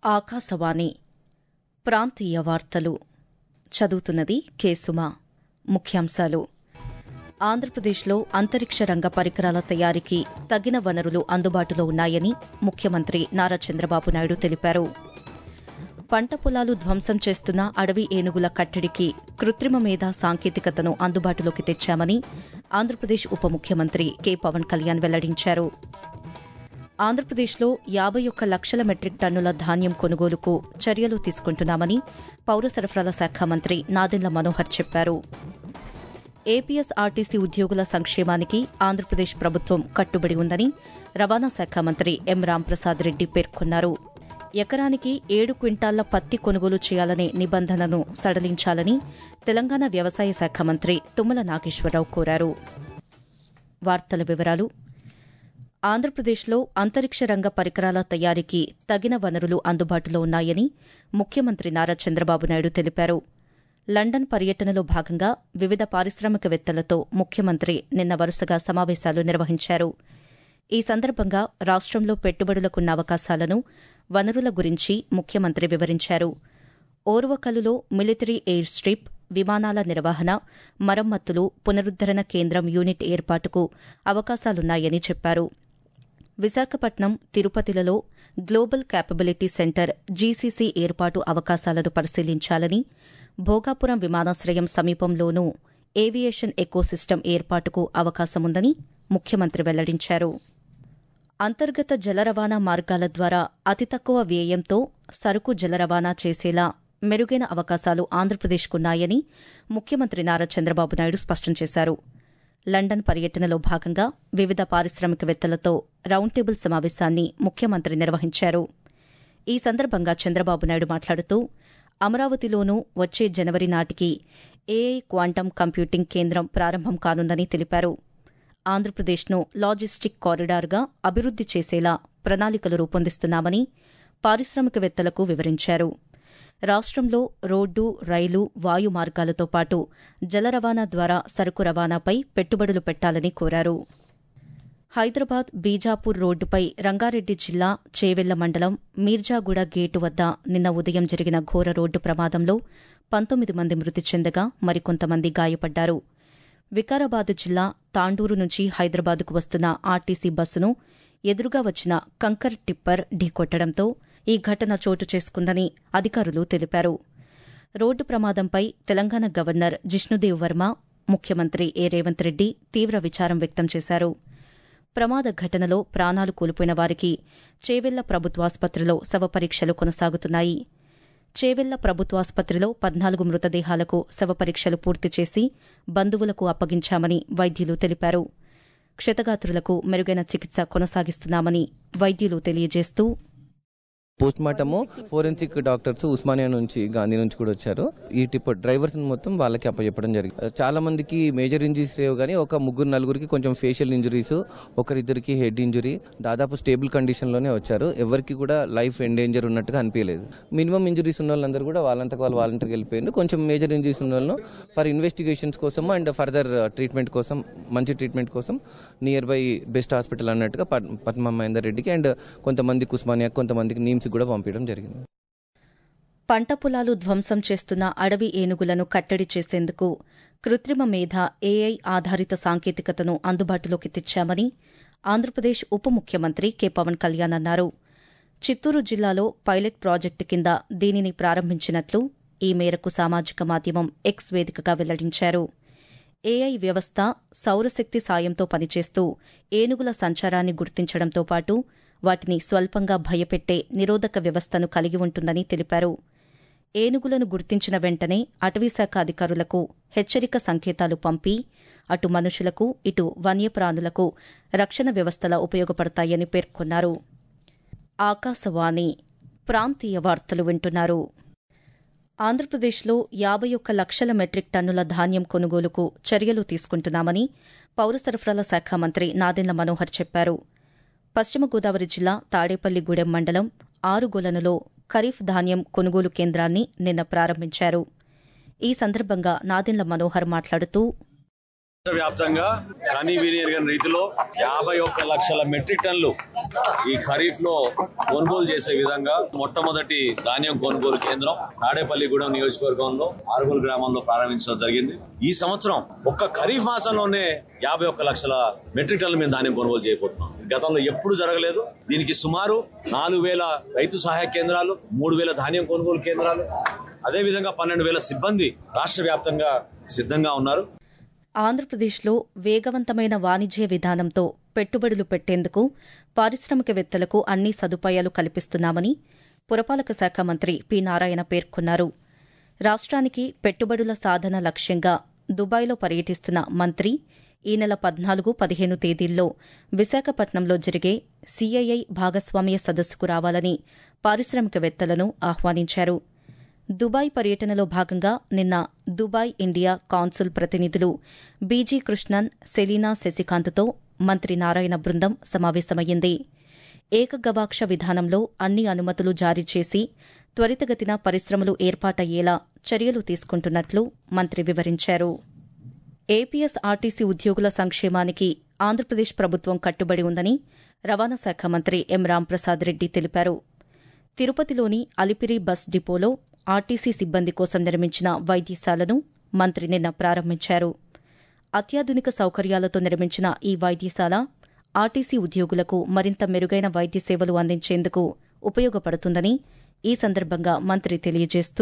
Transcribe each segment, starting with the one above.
ఆకాశవాణి ప్రాంతీయ వార్తలు చదువుతున్నది కేసుమా ముఖ్యాంశాలు ఆంధ్రప్రదేశ్లో అంతరిక్ష రంగ పరికరాల తయారీకి తగిన వనరులు అందుబాటులో ఉన్నాయని ముఖ్యమంత్రి నారా చంద్రబాబు నాయుడు తెలిపారు పంట పొలాలు ధ్వంసం చేస్తున్న అడవి ఏనుగుల కట్టడికి కృత్రిమ మేధా సాంకేతికతను అందుబాటులోకి తెచ్చామని ఆంధ్రప్రదేశ్ ఉప ముఖ్యమంత్రి కె పవన్ కళ్యాణ్ వెల్లడించారు ఆంధ్రప్రదేశ్లో యాబై ఒక్క లక్షల మెట్రిక్ టన్నుల ధాన్యం కొనుగోలుకు చర్యలు తీసుకుంటున్నామని పౌర సరఫరాల శాఖ మంత్రి నాదెండ్ల మనోహర్ చెప్పారు ఏపీఎస్ ఆర్టీసీ ఉద్యోగుల సంక్షేమానికి ఆంధ్రప్రదేశ్ ప్రభుత్వం కట్టుబడి ఉందని రవాణా శాఖ మంత్రి ఎం రాంప్రసాద్ రెడ్డి పేర్కొన్నారు ఎకరానికి ఏడు క్వింటాళ్ల పత్తి కొనుగోలు చేయాలనే నిబంధనను సడలించాలని తెలంగాణ వ్యవసాయ శాఖ మంత్రి తుమ్మల నాగేశ్వరరావు కోరారు వార్తల వివరాలు ఆంధ్రప్రదేశ్లో అంతరిక్ష రంగ పరికరాల తయారీకి తగిన వనరులు అందుబాటులో ఉన్నాయని ముఖ్యమంత్రి నారా చంద్రబాబు నాయుడు తెలిపారు లండన్ పర్యటనలో భాగంగా వివిధ పారిశ్రామికవేత్తలతో ముఖ్యమంత్రి నిన్న వరుసగా సమావేశాలు నిర్వహించారు ఈ సందర్భంగా రాష్టంలో పెట్టుబడులకున్న అవకాశాలను వనరుల గురించి ముఖ్యమంత్రి వివరించారు ఓర్వకల్లులో మిలిటరీ ఎయిర్ స్ట్రిప్ విమానాల నిర్వహణ మరమ్మతులు పునరుద్దరణ కేంద్రం యూనిట్ ఏర్పాటుకు అవకాశాలున్నాయని చెప్పారు విశాఖపట్నం తిరుపతిలలో గ్లోబల్ క్యాపబిలిటీ సెంటర్ జీసీసీ ఏర్పాటు అవకాశాలను పరిశీలించాలని భోగాపురం విమానాశ్రయం సమీపంలోనూ ఏవియేషన్ ఎకోసిస్టమ్ ఏర్పాటుకు అవకాశముందని ముఖ్యమంత్రి వెల్లడించారు అంతర్గత జల రవాణా మార్గాల ద్వారా అతి తక్కువ వ్యయంతో సరుకు జల రవాణా చేసేలా మెరుగైన అవకాశాలు ఆంధ్రప్రదేశ్కున్నాయని ముఖ్యమంత్రి నారా చంద్రబాబు నాయుడు స్పష్టం చేశారు లండన్ పర్యటనలో భాగంగా వివిధ పారిశ్రామికవేత్తలతో రౌండ్ టేబుల్ సమావేశాన్ని ముఖ్యమంత్రి నిర్వహించారు ఈ సందర్భంగా చంద్రబాబు నాయుడు మాట్లాడుతూ అమరావతిలోనూ వచ్చే జనవరి నాటికి ఏఐ క్వాంటం కంప్యూటింగ్ కేంద్రం ప్రారంభం కానుందని తెలిపారు ఆంధ్రప్రదేశ్ను లాజిస్టిక్ కారిడార్గా అభివృద్ది చేసేలా ప్రణాళికలు రూపొందిస్తున్నామని పారిశ్రామికవేత్తలకు వివరించారు రాష్టంలో రోడ్డు రైలు వాయు మార్గాలతో పాటు జల రవాణా ద్వారా సరుకు రవాణాపై పెట్టుబడులు పెట్టాలని కోరారు హైదరాబాద్ బీజాపూర్ రోడ్డుపై రంగారెడ్డి జిల్లా చేవెళ్ల మండలం మీర్జాగూడ గేటు వద్ద నిన్న ఉదయం జరిగిన ఘోర రోడ్డు ప్రమాదంలో పంతొమ్మిది మంది మృతి చెందగా మరికొంతమంది గాయపడ్డారు వికారాబాద్ జిల్లా తాండూరు నుంచి హైదరాబాద్కు వస్తున్న ఆర్టీసీ బస్సును ఎదురుగా వచ్చిన కంకర్ టిప్పర్ ఢీకొట్టడంతో ఈ ఘటన చోటు చేసుకుందని అధికారులు తెలిపారు రోడ్డు ప్రమాదంపై తెలంగాణ గవర్నర్ జిష్ణుదేవ్ వర్మ ముఖ్యమంత్రి ఏ రేవంత్ రెడ్డి తీవ్ర విచారం వ్యక్తం చేశారు ప్రమాద ఘటనలో ప్రాణాలు కోల్పోయిన వారికి చేవెళ్ల ప్రభుత్వాసుపత్రిలో శవపరీక్షలు కొనసాగుతున్నాయి చేవెళ్ల ప్రభుత్వాసుపత్రిలో పద్నాలుగు మృతదేహాలకు శవపరీక్షలు పూర్తి చేసి బంధువులకు అప్పగించామని వైద్యులు తెలిపారు క్షతగాత్రులకు మెరుగైన చికిత్స కొనసాగిస్తున్నామని వైద్యులు తెలియజేస్తూ post mortem forensic doctors Osmania నుంచి గాంధీ నుంచి కూడా వచ్చారు ఈ టిప్ డ్రైవర్స్ మొత్తం వాళ్ళకి అప్పచెప్పడం జరిగింది చాలా మందికి మేజర్ ఇంజరీస్ లేవు కానీ ఒక ముగ్గురు నలుగురికి కొంచెం ఫేషియల్ ఇంజరీస్ ఒకరిద్దరికి హెడ్ ఇంజరీ దాదాపు స్టేబుల్ కండిషన్ లోనే వచ్చారు ఎవరికి కూడా లైఫ్ ఎండేంజర్ ఉన్నట్టుగా అనిపించలేదు మినిమం ఇంజరీస్ ఉన్న వాళ్ళందరూ కూడా వాళ్ళంతకు వాళ్ళు వాలంటీర్కి వెళ్ళిపోయారు కొంచెం మేజర్ ఇంజరీస్ ఉన్న వాళ్ళను ఫర్ ఇన్వెస్టిగేషన్స్ కోసం అండ్ ఫర్దర్ ట్రీట్మెంట్ కోసం మంచి ట్రీట్మెంట్ కోసం నియర్ బై బెస్ట్ హాస్పిటల్ అన్నట్టుగా పద్మ మహేందర్ రెడ్డికి అండ్ కొంతమందికి ఉస్మానియా కొంతమందికి నీమ్స్ కూడా పంపించడం జరిగింది పంట పొలాలు ధ్వంసం చేస్తున్న అడవి ఏనుగులను కట్టడి చేసేందుకు కృత్రిమ మేధ ఏఐ ఆధారిత సాంకేతికతను అందుబాటులోకి తెచ్చామని ఆంధ్రప్రదేశ్ ఉప ముఖ్యమంత్రి కె పవన్ కళ్యాణ్ అన్నారు చిత్తూరు జిల్లాలో పైలట్ ప్రాజెక్టు కింద దీనిని ప్రారంభించినట్లు ఈ మేరకు సామాజిక మాధ్యమం ఎక్స్ వేదికగా వెల్లడించారు ఏఐ వ్యవస్థ సౌరశక్తి సాయంతో పనిచేస్తూ ఏనుగుల సంచారాన్ని గుర్తించడంతో పాటు వాటిని స్వల్పంగా భయపెట్టే నిరోధక వ్యవస్థను కలిగి ఉంటుందని తెలిపారు ఏనుగులను గుర్తించిన వెంటనే అటవీశాఖ అధికారులకు హెచ్చరిక సంకేతాలు పంపి అటు మనుషులకు ఇటు వన్యప్రాణులకు రక్షణ వ్యవస్థల ఉపయోగపడతాయని పేర్కొన్నారు ఆకాశవాణి ప్రాంతీయ వార్తలు వింటున్నారు ఆంధ్రప్రదేశ్లో యాబై ఒక్క లక్షల మెట్రిక్ టన్నుల ధాన్యం కొనుగోలుకు చర్యలు తీసుకుంటున్నామని పౌర సరఫరాల శాఖ మంత్రి నాదెండ్ల మనోహర్ చెప్పారు పశ్చిమ గోదావరి జిల్లా తాడేపల్లిగూడెం మండలం ఆరుగొలనులో ఖరీఫ్ ధాన్యం కొనుగోలు కేంద్రాన్ని నిన్న ప్రారంభించారు ఈ సందర్భంగా నాదెండ్ల మనోహర్ మాట్లాడుతూ వ్యాప్తంగా కనీ వినియోగం రీతిలో యాభై ఒక్క లక్షల మెట్రిక్ టన్లు ఈ ఖరీఫ్ లో కొనుగోలు చేసే విధంగా మొట్టమొదటి ధాన్యం కొనుగోలు కేంద్రం తాడేపల్లిగూడెం నియోజకవర్గంలో ఆరుగురు గ్రామంలో ప్రారంభించడం జరిగింది ఈ సంవత్సరం ఒక్క ఖరీఫ్ మాసంలోనే యాభై ఒక్క లక్షల మెట్రిక్ టన్లు మేము ధాన్యం కొనుగోలు చేయబోతున్నాం గతంలో ఎప్పుడు జరగలేదు దీనికి సుమారు నాలుగు వేల రైతు సహాయ కేంద్రాలు మూడు వేల ధాన్యం కొనుగోలు కేంద్రాలు అదేవిధంగా పన్నెండు వేల సిబ్బంది రాష్ట్ర వ్యాప్తంగా సిద్ధంగా ఉన్నారు ఆంధ్రప్రదేశ్లో వేగవంతమైన వాణిజ్య విధానంతో పెట్టుబడులు పెట్టేందుకు పారిశ్రామికవేత్తలకు అన్ని సదుపాయాలు కల్పిస్తున్నామని పురపాలక శాఖ మంత్రి పి నారాయణ పేర్కొన్నారు రాష్ట్రానికి పెట్టుబడుల సాధన లక్ష్యంగా దుబాయ్లో పర్యటిస్తున్న మంత్రి ఈ నెల పద్నాలుగు పదిహేను తేదీల్లో విశాఖపట్నంలో జరిగే సీఐఐ భాగస్వామ్య సదస్సుకు రావాలని పారిశ్రామికవేత్తలను ఆహ్వానించారు దుబాయ్ పర్యటనలో భాగంగా నిన్న దుబాయ్ ఇండియా కాన్సుల్ ప్రతినిధులు బీజీ కృష్ణన్ సెలీనా శశికాంత్తో మంత్రి నారాయణ బృందం సమావేశమయ్యింది ఏకగవాక్ష విధానంలో అన్ని అనుమతులు జారీ చేసి త్వరితగతిన పరిశ్రమలు ఏర్పాటయ్యేలా చర్యలు తీసుకుంటున్నట్లు మంత్రి వివరించారు ఏపీఎస్ ఆర్టీసీ ఉద్యోగుల సంక్షేమానికి ఆంధ్రప్రదేశ్ ప్రభుత్వం కట్టుబడి ఉందని రవాణా శాఖ మంత్రి ఎం రాంప్రసాద్ రెడ్డి తెలిపారు తిరుపతిలోని అలిపిరి బస్ డిపోలో ఆర్టీసీ సిబ్బంది కోసం నిర్మించిన వైద్యశాలను మంత్రి నిన్న ప్రారంభించారు అత్యాధునిక సౌకర్యాలతో నిర్మించిన ఈ వైద్యశాల ఆర్టీసీ ఉద్యోగులకు మరింత మెరుగైన వైద్య సేవలు అందించేందుకు ఉపయోగపడుతుందని ఈ సందర్భంగా మంత్రి తెలియజేస్తూ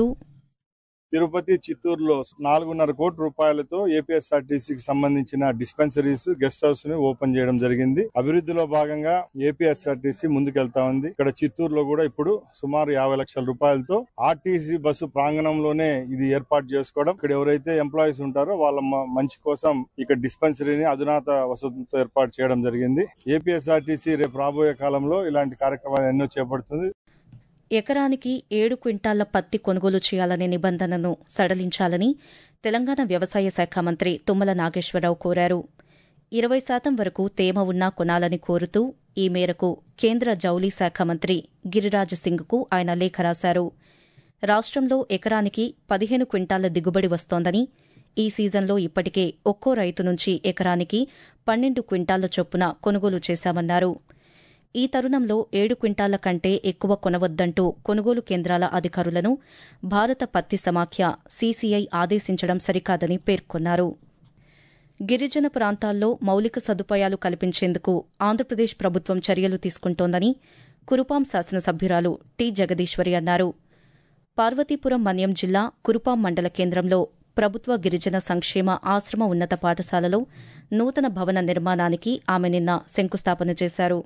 తిరుపతి చిత్తూరులో నాలుగున్నర కోట్ల రూపాయలతో ఏపీఎస్ఆర్టీసీకి సంబంధించిన డిస్పెన్సరీస్ గెస్ట్ హౌస్ ని ఓపెన్ చేయడం జరిగింది అభివృద్ధిలో భాగంగా ఏపీఎస్ఆర్టీసీ ముందుకెళ్తా ఉంది ఇక్కడ చిత్తూరులో కూడా ఇప్పుడు సుమారు యాభై లక్షల రూపాయలతో ఆర్టీసీ బస్సు ప్రాంగణంలోనే ఇది ఏర్పాటు చేసుకోవడం ఇక్కడ ఎవరైతే ఎంప్లాయీస్ ఉంటారో వాళ్ళ మ- మంచి కోసం ఇక్కడ డిస్పెన్సరీని అధునాత వసతులతో ఏర్పాటు చేయడం జరిగింది ఏపీఎస్ఆర్టీసీ రేపు రాబోయే కాలంలో ఇలాంటి కార్యక్రమాలు ఎన్నో చేపడుతుంది ఎకరానికి ఏడు క్వింటాళ్ల పత్తి కొనుగోలు చేయాలనే నిబంధనను సడలించాలని తెలంగాణ వ్యవసాయ శాఖ మంత్రి తుమ్మల నాగేశ్వరరావు కోరారు ఇరవై శాతం వరకు తేమ ఉన్నా కొనాలని కోరుతూ ఈ మేరకు కేంద్ర జౌళి శాఖ మంత్రి గిరిరాజ్ సింగ్కు ఆయన లేఖ రాశారు రాష్ట్రంలో ఎకరానికి పదిహేను క్వింటాళ్ల దిగుబడి వస్తోందని ఈ సీజన్లో ఇప్పటికే ఒక్కో రైతు నుంచి ఎకరానికి పన్నెండు క్వింటాళ్ల చొప్పున కొనుగోలు చేశామన్నారు ఈ తరుణంలో ఏడు క్వింటాళ్ల కంటే ఎక్కువ కొనవద్దంటూ కొనుగోలు కేంద్రాల అధికారులను భారత పత్తి సమాఖ్య సీసీఐ ఆదేశించడం సరికాదని పేర్కొన్నారు గిరిజన ప్రాంతాల్లో మౌలిక సదుపాయాలు కల్పించేందుకు ఆంధ్రప్రదేశ్ ప్రభుత్వం చర్యలు తీసుకుంటోందని కురుపాం శాసనసభ్యురాలు టి జగదీశ్వరి అన్నారు పార్వతీపురం మన్యం జిల్లా కురుపాం మండల కేంద్రంలో ప్రభుత్వ గిరిజన సంక్షేమ ఆశ్రమ ఉన్నత పాఠశాలలో నూతన భవన నిర్మాణానికి ఆమె నిన్న శంకుస్థాపన చేశారు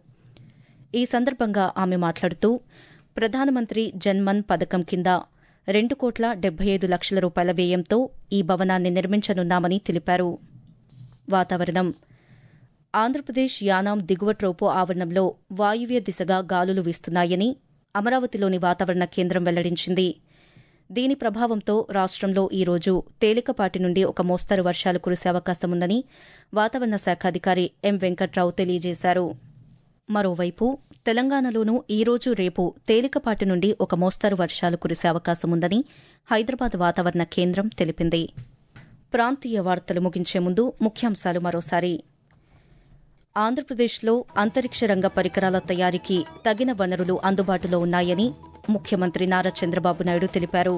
ఈ సందర్భంగా ఆమె మాట్లాడుతూ ప్రధానమంత్రి జన్మన్ పథకం కింద రెండు కోట్ల డెబ్బై ఐదు లక్షల రూపాయల వ్యయంతో ఈ భవనాన్ని నిర్మించనున్నామని తెలిపారు వాతావరణం ఆంధ్రప్రదేశ్ యానాం దిగువ ట్రోపో ఆవరణంలో వాయువ్య దిశగా గాలులు వీస్తున్నాయని అమరావతిలోని వాతావరణ కేంద్రం వెల్లడించింది దీని ప్రభావంతో రాష్ట్రంలో ఈ రోజు తేలికపాటి నుండి ఒక మోస్తరు వర్షాలు కురిసే అవకాశం ఉందని వాతావరణ శాఖ అధికారి ఎం వెంకట్రావు తెలియజేశారు మరోవైపు తెలంగాణలోనూ ఈ రోజు రేపు తేలికపాటి నుండి ఒక మోస్తరు వర్షాలు కురిసే అవకాశం ఉందని హైదరాబాద్ వాతావరణ కేంద్రం తెలిపింది ప్రాంతీయ వార్తలు ముగించే ముందు ముఖ్యాంశాలు మరోసారి ఆంధ్రప్రదేశ్లో అంతరిక్ష రంగ పరికరాల తయారీకి తగిన వనరులు అందుబాటులో ఉన్నాయని ముఖ్యమంత్రి నారా చంద్రబాబు నాయుడు తెలిపారు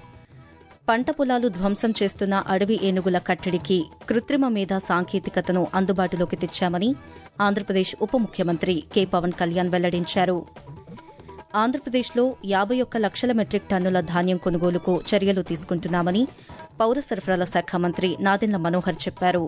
పంట పొలాలు ధ్వంసం చేస్తున్న అడవి ఏనుగుల కట్టడికి కృత్రిమ మేధా సాంకేతికతను అందుబాటులోకి తెచ్చామని ఆంధ్రప్రదేశ్ ఉప ముఖ్యమంత్రి కె పవన్ కళ్యాణ్ వెల్లడించారు ఆంధ్రప్రదేశ్లో యాబై ఒక్క లక్షల మెట్రిక్ టన్నుల ధాన్యం కొనుగోలుకు చర్యలు తీసుకుంటున్నామని పౌర సరఫరాల శాఖ మంత్రి నాదెండ్ల మనోహర్ చెప్పారు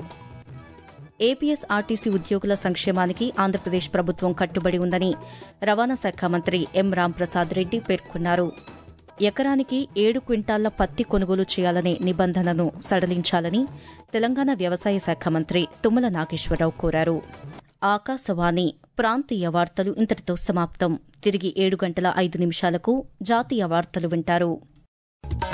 ఏపీఎస్ ఆర్టీసీ ఉద్యోగుల సంక్షేమానికి ఆంధ్రప్రదేశ్ ప్రభుత్వం కట్టుబడి ఉందని రవాణా శాఖ మంత్రి ఎం రాంప్రసాద్ రెడ్డి పేర్కొన్నారు ఎకరానికి ఏడు క్వింటాళ్ల పత్తి కొనుగోలు చేయాలనే నిబంధనను సడలించాలని తెలంగాణ వ్యవసాయ శాఖ మంత్రి తుమ్మల నాగేశ్వరరావు కోరారు ఆకాశవాణి ప్రాంతీయ వార్తలు ఇంతటితో సమాప్తం తిరిగి ఏడు గంటల ఐదు నిమిషాలకు జాతీయ వార్తలు వింటారు